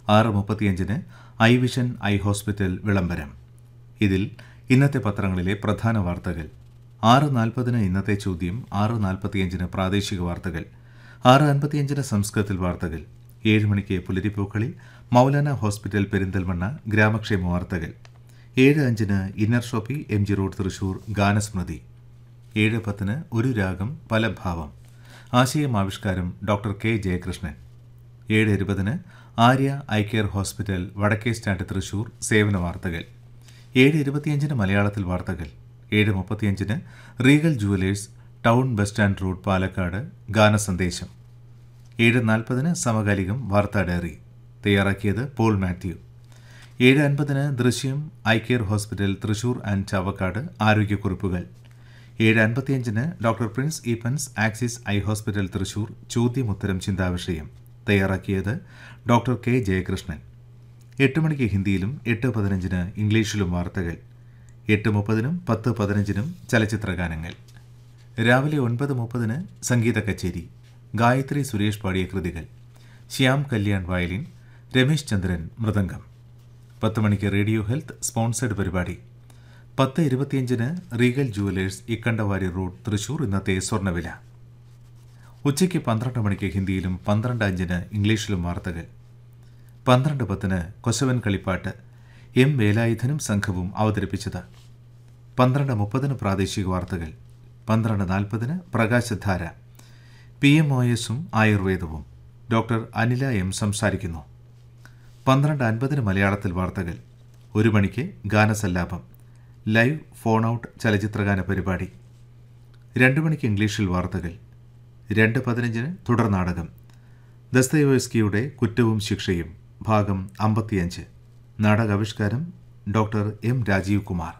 ആറ് മുപ്പത്തിയഞ്ചിന് I vision eye hospital വിളംബരം ഇതിൽ ഇന്നത്തെ പത്രങ്ങളിലെ പ്രധാന വാർത്തകൾ ആറ് നാൽപ്പതിന് ഇന്നത്തെ ചോദ്യം ആറ് നാൽപ്പത്തിയഞ്ചിന് പ്രാദേശിക വാർത്തകൾ ആറ് അൻപത്തിയഞ്ചിന് സംസ്കൃതത്തിൽ വാർത്തകൾ ഏഴ് മണിക്ക് പുലരിപ്പൂക്കളിൽ മൗലാന ഹോസ്പിറ്റൽ പെരിന്തൽമണ്ണ ഗ്രാമക്ഷേമ വാർത്തകൾ ഏഴ് അഞ്ചിന് inner shoppe M G road Thrissur ഗാനസ്മൃതി ഏഴ് പത്തിന് ഒരു രാഗം പല ഭാവം ആശയം ആവിഷ്കാരം ഡോക്ടർ കെ ജയകൃഷ്ണൻ ഏഴ് ഇരുപതിന് ആര്യ ഐ കെയർ ഹോസ്പിറ്റൽ വടക്കേ സ്റ്റാൻഡ് തൃശൂർ സേവന വാർത്തകൾ ഏഴ് ഇരുപത്തിയഞ്ചിന് മലയാളത്തിൽ വാർത്തകൾ ഏഴ് മുപ്പത്തിയഞ്ചിന് Regal Jewellers town bus stand road Palakkad ഗാനസന്ദേശം ഏഴ് നാൽപ്പതിന് സമകാലികം വാർത്താ ഡയറി തയ്യാറാക്കിയത് പോൾ മാത്യു ഏഴ് അൻപതിന് Drishyam eye care hospital Thrissur and Chavakkad ആരോഗ്യക്കുറിപ്പുകൾ ഏഴ് അൻപത്തിയഞ്ചിന് doctor Prince Eapen's Axis eye hospital Thrissur ചോദ്യമുത്തരം ചിന്താവിഷയം തയ്യാറാക്കിയത് ഡോക്ടർ കെ ജയകൃഷ്ണൻ എട്ട് മണിക്ക് ഹിന്ദിയിലും എട്ട് പതിനഞ്ചിന് ഇംഗ്ലീഷിലും വാർത്തകൾ എട്ട് മുപ്പതിനും പത്ത് പതിനഞ്ചിനും ചലച്ചിത്ര ഗാനങ്ങൾ രാവിലെ ഒൻപത് മുപ്പതിന് സംഗീത കച്ചേരി ഗായത്രി സുരേഷ് പാടിയ കൃതികൾ ശ്യാം കല്യാൺ വയലിൻ രമേശ് ചന്ദ്രൻ മൃദംഗം പത്ത് മണിക്ക് റേഡിയോ ഹെൽത്ത് സ്പോൺസേഡ് പരിപാടി പത്ത് ഇരുപത്തിയഞ്ചിന് Regal Jewellers Ikkandavari road Thrissur ഇന്നത്തെ സ്വർണ്ണവില ഉച്ചയ്ക്ക് പന്ത്രണ്ട് മണിക്ക് ഹിന്ദിയിലും പന്ത്രണ്ട് അഞ്ചിന് ഇംഗ്ലീഷിലും വാർത്തകൾ പന്ത്രണ്ട് പത്തിന് കൊശവൻ കളിപ്പാട്ട് എം വേലായുധനും സംഘവും അവതരിപ്പിച്ചത് പന്ത്രണ്ട് മുപ്പതിന് പ്രാദേശിക വാർത്തകൾ പന്ത്രണ്ട് നാൽപ്പതിന് പ്രകാശധാര പി എം ഒ എസും ആയുർവേദവും ഡോക്ടർ അനില എം സംസാരിക്കുന്നു പന്ത്രണ്ട് അൻപതിന് മലയാളത്തിൽ വാർത്തകൾ ഒരു മണിക്ക് ഗാനസല്ലാപം ലൈവ് ഫോൺ ഔട്ട് ചലച്ചിത്രഗാന പരിപാടി രണ്ട് മണിക്ക് ഇംഗ്ലീഷിൽ വാർത്തകൾ രണ്ട് പതിനഞ്ചിന് തുടർ നാടകം ദസ്തയോസ്കിയുടെ കുറ്റവും ശിക്ഷയും ഭാഗം അമ്പത്തിയഞ്ച് നാടകാവിഷ്കാരം ഡോക്ടർ എം രാജീവ് കുമാർ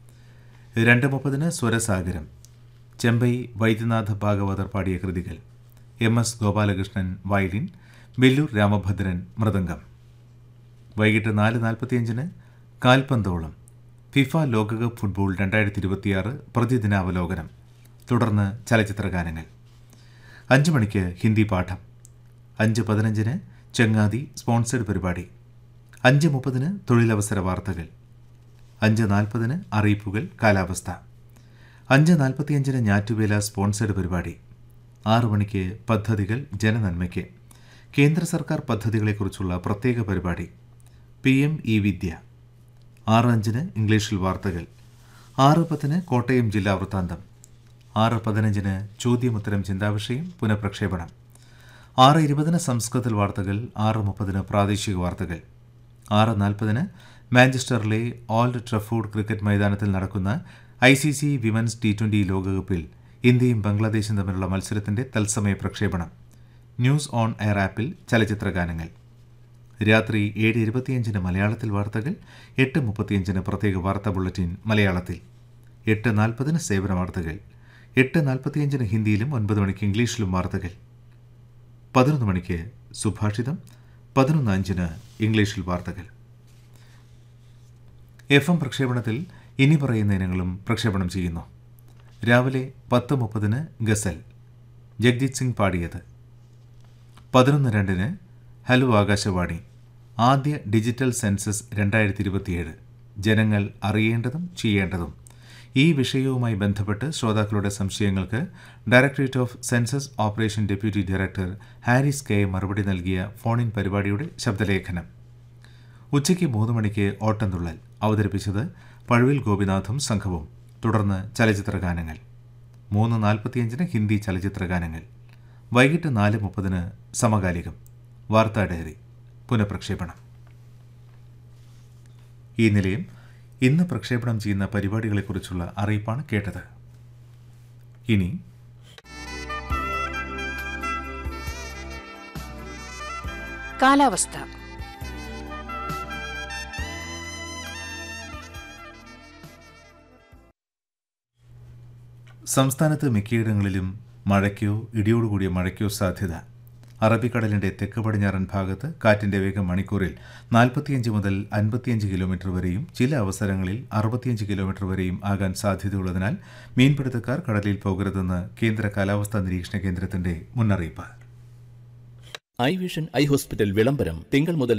രണ്ട് മുപ്പതിന് സ്വരസാഗരം ചെമ്പൈ വൈദ്യനാഥ ഭാഗവതർ പാടിയ കൃതികൾ M S Gopalakrishnan violin Vellore Ramabhadran mridangam വൈകിട്ട് നാല് നാൽപ്പത്തിയഞ്ചിന് കാൽപന്തോളം ഫിഫ ലോകകപ്പ് ഫുട്ബോൾ രണ്ടായിരത്തി ഇരുപത്തിയാറ് പ്രതിദിനാവലോകനം തുടർന്ന് ചലച്ചിത്രഗാനങ്ങൾ അഞ്ച് മണിക്ക് ഹിന്ദി പാഠം അഞ്ച് പതിനഞ്ചിന് ചങ്ങാതി സ്പോൺസേഡ് പരിപാടി അഞ്ച് മുപ്പതിന് തൊഴിലവസര വാർത്തകൾ അഞ്ച് നാൽപ്പതിന് അറിയിപ്പുകൾ കാലാവസ്ഥ അഞ്ച് നാൽപ്പത്തിയഞ്ചിന് ഞാറ്റുവേല സ്പോൺസേഡ് പരിപാടി ആറു മണിക്ക് പദ്ധതികൾ ജനനന്മയ്ക്ക് കേന്ദ്ര സർക്കാർ പദ്ധതികളെക്കുറിച്ചുള്ള പ്രത്യേക പരിപാടി പി എം ഇ വിദ്യ ആറ് അഞ്ചിന് ഇംഗ്ലീഷിൽ വാർത്തകൾ ആറ് പത്തിന് കോട്ടയം ജില്ലാ വൃത്താന്തം ആറ് പതിനഞ്ചിന് ചോദ്യമുത്തരം ചിന്താവിഷയം പുനഃപ്രക്ഷേപണം ആറ് ഇരുപതിന് സംസ്കൃതത്തിൽ വാർത്തകൾ ആറ് മുപ്പതിന് പ്രാദേശിക വാർത്തകൾ ആറ് നാൽപ്പതിന് മാഞ്ചസ്റ്ററിലെ ഓൾഡ് ട്രഫോർഡ് ക്രിക്കറ്റ് മൈതാനത്തിൽ നടക്കുന്ന I C C women's T twenty ലോകകപ്പിൽ ഇന്ത്യയും ബംഗ്ലാദേശും തമ്മിലുള്ള മത്സരത്തിന്റെ തത്സമയ പ്രക്ഷേപണം ന്യൂസ് ഓൺ എയർ ആപ്പിൽ ചലച്ചിത്രഗാനങ്ങൾ രാത്രി ഏഴ് ഇരുപത്തിയഞ്ചിന് മലയാളത്തിൽ വാർത്തകൾ എട്ട് മുപ്പത്തിയഞ്ചിന് പ്രത്യേക വാർത്താ ബുള്ളറ്റിൻ മലയാളത്തിൽ എട്ട് നാൽപ്പതിന് സേവന വാർത്തകൾ എട്ട് നാൽപ്പത്തിയഞ്ചിന് ഹിന്ദിയിലും ഒൻപത് മണിക്ക് ഇംഗ്ലീഷിലും വാർത്തകൾ പതിനൊന്ന് മണിക്ക് സുഭാഷിതം പതിനൊന്ന് അഞ്ചിന് ഇംഗ്ലീഷിൽ വാർത്തകൾ എഫ് എം പ്രക്ഷേപണത്തിൽ ഇനി പറയുന്ന ഇനങ്ങളും പ്രക്ഷേപണം ചെയ്യുന്നു രാവിലെ പത്ത് മുപ്പതിന് ഗസൽ ജഗ്ജിത് സിംഗ് പാടിയത് പതിനൊന്ന് രണ്ടിന് ഹലോ ആകാശവാണി ആദ്യ ഡിജിറ്റൽ സെൻസസ് രണ്ടായിരത്തി ഇരുപത്തിയേഴ് ജനങ്ങൾ അറിയേണ്ടതും ചെയ്യേണ്ടതും ഈ വിഷയവുമായി ബന്ധപ്പെട്ട് ശ്രോതാക്കളുടെ സംശയങ്ങൾക്ക് directorate of census operation deputy director Haris K മറുപടി നൽകിയ ഫോണിൻ പരിപാടിയുടെ ശബ്ദലേഖനം ഉച്ചയ്ക്ക് മൂന്ന് മണിക്ക് ഓട്ടംതുള്ളൽ അവതരിപ്പിച്ചത് പഴുവിൽ ഗോപിനാഥും സംഘവും തുടർന്ന് ചലച്ചിത്രഗാനങ്ങൾ മൂന്ന് നാൽപ്പത്തിയഞ്ചിന് ഹിന്ദി ചലച്ചിത്രഗാനങ്ങൾ വൈകിട്ട് നാല് മുപ്പതിന് സമകാലികം വാർത്താ ഡയറി പുനഃപ്രക്ഷേപണം ഈ നിലയം ഇന്ന് പ്രക്ഷേപണം ചെയ്യുന്ന പരിപാടികളെക്കുറിച്ചുള്ള അറിയിപ്പാണ് കേട്ടത് ഇനി കാലാവസ്ഥ സംസ്ഥാനത്ത് മിക്കയിടങ്ങളിലും മഴയ്ക്കോ ഇടിയോടുകൂടിയ മഴയ്ക്കോ സാധ്യത അറബിക്കടലിന്റെ തെക്ക് പടിഞ്ഞാറൻ ഭാഗത്ത് കാറ്റിന്റെ വേഗം മണിക്കൂറിൽ നാൽപ്പത്തിയഞ്ച് മുതൽ അൻപത്തിയഞ്ച് കിലോമീറ്റർ വരെയും ചില അവസരങ്ങളിൽ അറുപത്തിയഞ്ച് കിലോമീറ്റർ വരെയും ആകാൻ സാധ്യതയുള്ളതിനാൽ മീൻപിടുത്തക്കാർ കടലിൽ പോകരുതെന്ന് കേന്ദ്ര കാലാവസ്ഥാ നിരീക്ഷണ കേന്ദ്രത്തിന്റെ മുന്നറിയിപ്പ് ഐ വിഷൻ ഐ ഹോസ്പിറ്റൽ വിളംബരം തിങ്കൾ മുതൽ